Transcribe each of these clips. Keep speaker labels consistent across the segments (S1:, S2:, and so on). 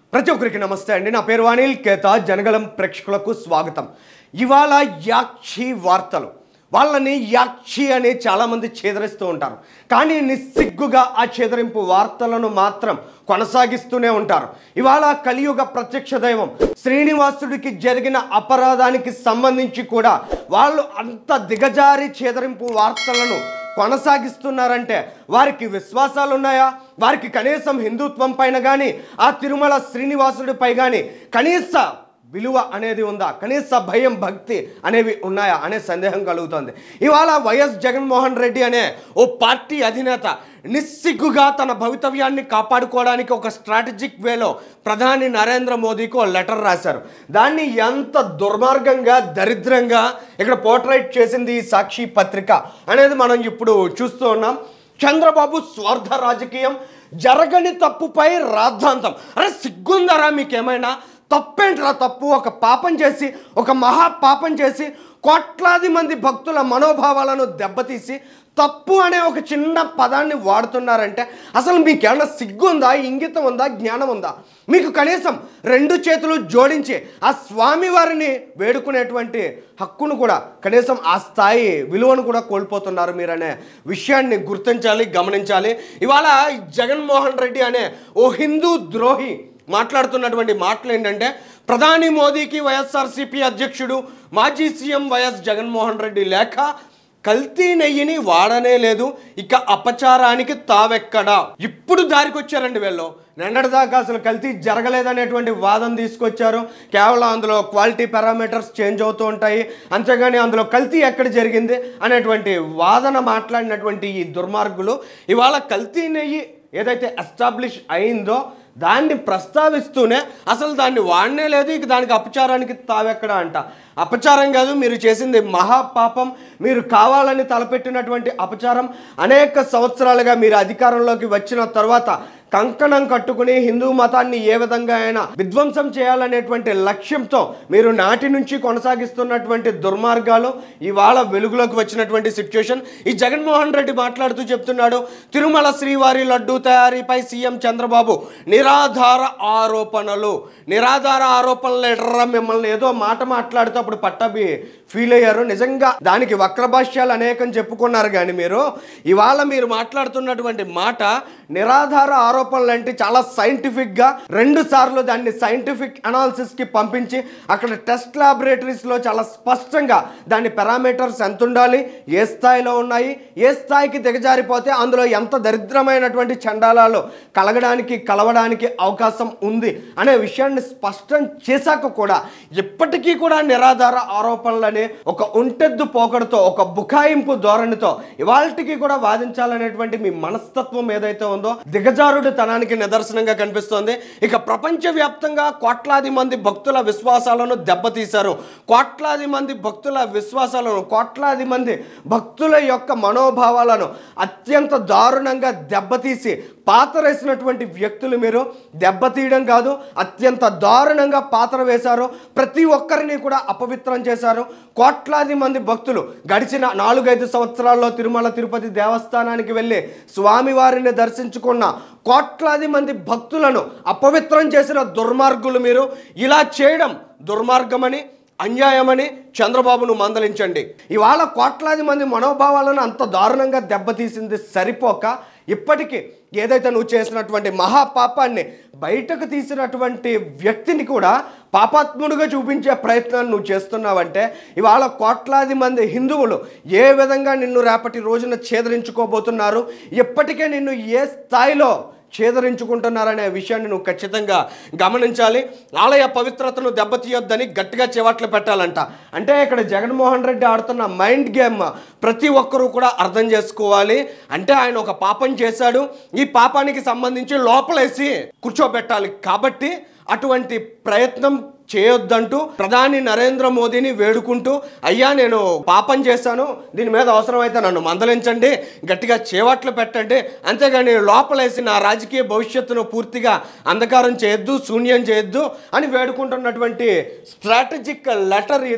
S1: ప్రతి ఒక్కరికి నమస్తే అండి నా పేరు అనిల్ కేత జనగలం ప్రేక్షకులకు స్వాగతం ఇవాళ యాక్షి వార్తలు వాళ్ళని యాక్షి అని చాలామంది చేదరిస్తూ ఉంటారు కానీ నిస్సిగ్గుగా ఆ చేదరింపు వార్తలను మాత్రం కొనసాగిస్తూనే ఉంటారు ఇవాళ కలియుగ ప్రత్యక్ష దైవం శ్రీనివాసుడికి జరిగిన అపరాధానికి సంబంధించి కూడా వాళ్ళు అంత దిగజారి చేదరింపు వార్తలను కొనసాగిస్తున్నారంటే వారికి విశ్వాసాలు ఉన్నాయా వారికి కనీసం హిందుత్వం పైన కానీ ఆ తిరుమల శ్రీనివాసుడిపై కానీ కనీస విలువ అనేది ఉందా కనీస భయం భక్తి అనేవి ఉన్నాయా అనే సందేహం కలుగుతోంది ఇవాళ వైఎస్ జగన్మోహన్ రెడ్డి అనే ఓ పార్టీ అధినేత నిస్సిగ్గుగా తన భవితవ్యాన్ని కాపాడుకోవడానికి ఒక స్ట్రాటజిక్ వేలో ప్రధాని నరేంద్ర మోదీకి ఓ లెటర్ రాశారు దాన్ని ఎంత దుర్మార్గంగా దరిద్రంగా ఇక్కడ పోర్ట్రైట్ చేసింది ఈ సాక్షి పత్రిక అనేది మనం ఇప్పుడు చూస్తూ ఉన్నాం చంద్రబాబు స్వార్థ రాజకీయం జరగని తప్పుపై రాద్ధాంతం అరే సిగ్గుందరా మీకేమైనా తప్పేంట్రా తప్పు ఒక పాపం చేసి ఒక మహా పాపం చేసి కోట్లాది మంది భక్తుల మనోభావాలను దెబ్బతీసి తప్పు అనే ఒక చిన్న పదాన్ని వాడుతున్నారంటే అసలు మీకేమన్నా సిగ్గు ఉందా ఇంగితం ఉందా జ్ఞానం ఉందా మీకు కనీసం రెండు చేతులు జోడించి ఆ స్వామి వారిని వేడుకునేటువంటి హక్కును కూడా కనీసం ఆ స్థాయి విలువను కూడా కోల్పోతున్నారు మీరనే విషయాన్ని గుర్తించాలి గమనించాలి ఇవాళ ఈ జగన్మోహన్ రెడ్డి అనే ఓ హిందూ ద్రోహి మాట్లాడుతున్నటువంటి మాటలు ఏంటంటే ప్రధాని మోదీకి వైఎస్ఆర్సీపీ అధ్యక్షుడు మాజీ సీఎం వైఎస్ జగన్మోహన్ రెడ్డి లేఖ కల్తీ నెయ్యిని వాడనే లేదు ఇక అపచారానికి తావెక్కడా ఇప్పుడు దారికి వచ్చారండి వీళ్ళు నిన్నటిదాకా అసలు కల్తీ జరగలేదనేటువంటి వాదన తీసుకొచ్చారు కేవలం అందులో క్వాలిటీ పారామీటర్స్ చేంజ్ అవుతూ ఉంటాయి అంతేగాని అందులో కల్తీ ఎక్కడ జరిగింది అనేటువంటి వాదన మాట్లాడినటువంటి ఈ దుర్మార్గులు ఇవాళ కల్తీ నెయ్యి ఏదైతే ఎస్టాబ్లిష్ అయిందో దాన్ని ప్రస్తావిస్తూనే అసలు దాన్ని వాడనే లేదు ఇక దానికి అపచారానికి తావెక్కడ అంట అపచారం కాదు మీరు చేసింది మహాపాపం మీరు కావాలని తలపెట్టినటువంటి అపచారం అనేక సంవత్సరాలుగా మీరు అధికారంలోకి వచ్చిన తర్వాత కంకణం కట్టుకుని హిందూ మతాన్ని ఏ విధంగా అయినా విధ్వంసం చేయాలనేటువంటి లక్ష్యంతో మీరు నాటి నుంచి కొనసాగిస్తున్నటువంటి దుర్మార్గాలు ఇవాళ వెలుగులోకి వచ్చినటువంటి సిచ్యుయేషన్ ఈ జగన్మోహన్ రెడ్డి మాట్లాడుతూ చెప్తున్నాడు తిరుమల శ్రీవారి లడ్డు తయారీపై సీఎం చంద్రబాబు నిరాధార ఆరోపణలు నిరాధార ఆరోపణలు ఎర్ర మిమ్మల్ని ఏదో మాట మాట్లాడుతూ అప్పుడు పట్టబి ఫీల్ అయ్యారు నిజంగా దానికి వక్రభాష్యాలు అనేకం చెప్పుకున్నారు కానీ మీరు ఇవాళ మీరు మాట్లాడుతున్నటువంటి మాట నిరాధార ఆరోపణలు అంటే చాలా సైంటిఫిక్గా రెండు సార్లు దాన్ని సైంటిఫిక్ అనాలిసిస్కి పంపించి అక్కడ టెస్ట్ ల్యాబొరేటరీస్లో చాలా స్పష్టంగా దాని పారామీటర్స్ ఎంత ఉండాలి ఏ స్థాయిలో ఉన్నాయి ఏ స్థాయికి దిగజారిపోతే అందులో ఎంత దరిద్రమైనటువంటి చండాలాలు కలగడానికి కలవడానికి అవకాశం ఉంది అనే విషయాన్ని స్పష్టం చేశాక కూడా ఇప్పటికీ కూడా నిరాధార ఆరోపణలని ఒక ఉంటెద్దు పోకడతో ఒక బుకాయింపు ధోరణితో ఇవాళకి కూడా వాదించాలనేటువంటి మీ మనస్తత్వం ఏదైతే ఉందో దిగజారుడు తనానికి నిదర్శనంగా కనిపిస్తోంది ఇక ప్రపంచవ్యాప్తంగా కోట్లాది మంది భక్తుల విశ్వాసాలను దెబ్బతీశారు కోట్లాది మంది భక్తుల విశ్వాసాలను కోట్లాది మంది భక్తుల యొక్క మనోభావాలను అత్యంత దారుణంగా దెబ్బతీసి పాతరేసినటువంటి వ్యక్తులు మీరు దెబ్బతీయడం కాదు అత్యంత దారుణంగా పాత్ర వేశారు ప్రతి ఒక్కరిని కూడా అపవిత్రం చేశారు కోట్లాది మంది భక్తులు గడిచిన నాలుగైదు సంవత్సరాల్లో తిరుమల తిరుపతి దేవస్థానానికి వెళ్ళి స్వామివారిని దర్శించుకున్న కోట్లాది మంది భక్తులను అపవిత్రం చేసిన దుర్మార్గులు మీరు ఇలా చేయడం దుర్మార్గమని అన్యాయమని చంద్రబాబును మందలించండి ఇవాళ కోట్లాది మంది మనోభావాలను అంత దారుణంగా దెబ్బతీసింది సరిపోక ఇప్పటికీ ఏదైతే నువ్వు చేసినటువంటి మహాపాపాన్ని బయటకు తీసినటువంటి వ్యక్తిని కూడా పాపాత్ముడుగా చూపించే ప్రయత్నాన్ని నువ్వు చేస్తున్నావంటే ఇవాళ కోట్లాది మంది హిందువులు ఏ విధంగా నిన్ను రేపటి రోజున ఛేదరించుకోబోతున్నారు ఇప్పటికే నిన్ను ఏ స్థాయిలో ఛేదరించుకుంటున్నారనే విషయాన్ని నువ్వు ఖచ్చితంగా గమనించాలి ఆలయ పవిత్రతను దెబ్బతీయొద్దని గట్టిగా చివాట్లు పెట్టాలంట అంటే ఇక్కడ జగన్మోహన్ రెడ్డి ఆడుతున్న మైండ్ గేమ్ ప్రతి ఒక్కరూ కూడా అర్థం చేసుకోవాలి అంటే ఆయన ఒక పాపం చేశాడు ఈ పాపానికి సంబంధించి లోపలేసి కూర్చోబెట్టాలి కాబట్టి అటువంటి ప్రయత్నం చేయొద్దంటూ ప్రధాని నరేంద్ర మోదీని వేడుకుంటూ అయ్యా నేను పాపం చేశాను దీని మీద అవసరమైతే నన్ను మందలించండి గట్టిగా చేవట్లు పెట్టండి అంతేగాని లోపలేసి నా రాజకీయ భవిష్యత్తును పూర్తిగా అంధకారం చేయొద్దు శూన్యం చేయొద్దు అని వేడుకుంటున్నటువంటి స్ట్రాటజిక్ లెటర్ ఇది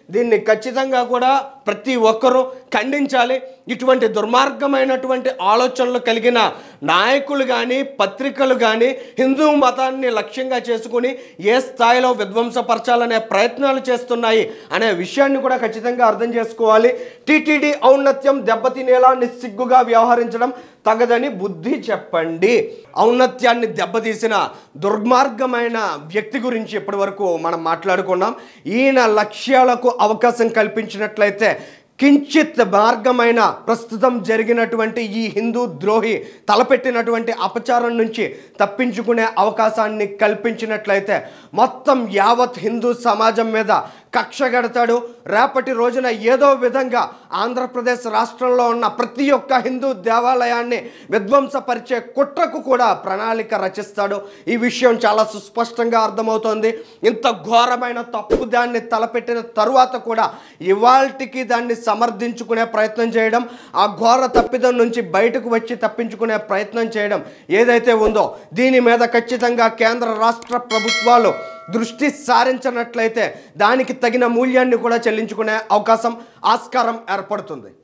S1: దీన్ని ఖచ్చితంగా కూడా ప్రతి ఒక్కరూ ఖండించాలి ఇటువంటి దుర్మార్గమైనటువంటి ఆలోచనలు కలిగిన నాయకులు కానీ పత్రికలు కానీ హిందూ మతాన్ని లక్ష్యంగా చేసుకుని ఏ స్థాయిలో విధ్వంసపరచాలనే ప్రయత్నాలు చేస్తున్నాయి అనే విషయాన్ని కూడా ఖచ్చితంగా అర్థం చేసుకోవాలి టీటీడీ ఔన్నత్యం దెబ్బతినేలా నిస్సిగ్గుగా వ్యవహరించడం తగదని బుద్ధి చెప్పండి ఔన్నత్యాన్ని దెబ్బతీసిన దుర్మార్గమైన వ్యక్తి గురించి ఇప్పటి వరకు మనం మాట్లాడుకున్నాం ఈయన లక్ష్యాలకు అవకాశం కల్పించినట్లయితే కించిత్ మార్గమైన ప్రస్తుతం జరిగినటువంటి ఈ హిందూ ద్రోహి తలపెట్టినటువంటి అపచారం నుంచి తప్పించుకునే అవకాశాన్ని కల్పించినట్లయితే మొత్తం యావత్ హిందూ సమాజం మీద కక్ష గడతాడు రేపటి రోజున ఏదో విధంగా ఆంధ్రప్రదేశ్ రాష్ట్రంలో ఉన్న ప్రతి ఒక్క హిందూ దేవాలయాన్ని విధ్వంసపరిచే కుట్రకు కూడా ప్రణాళిక రచిస్తాడు ఈ విషయం చాలా సుస్పష్టంగా అర్థమవుతోంది ఇంత ఘోరమైన తప్పు దాన్ని తలపెట్టిన తరువాత కూడా ఇవాల్టికి దాన్ని సమర్థించుకునే ప్రయత్నం చేయడం ఆ ఘోర తప్పిదం నుంచి బయటకు వచ్చి తప్పించుకునే ప్రయత్నం చేయడం ఏదైతే ఉందో దీని మీద ఖచ్చితంగా కేంద్ర రాష్ట్ర ప్రభుత్వాలు దృష్టి సారించినట్లయితే దానికి తగిన మూల్యాన్ని కూడా చెల్లించుకునే అవకాశం ఆస్కారం ఏర్పడుతుంది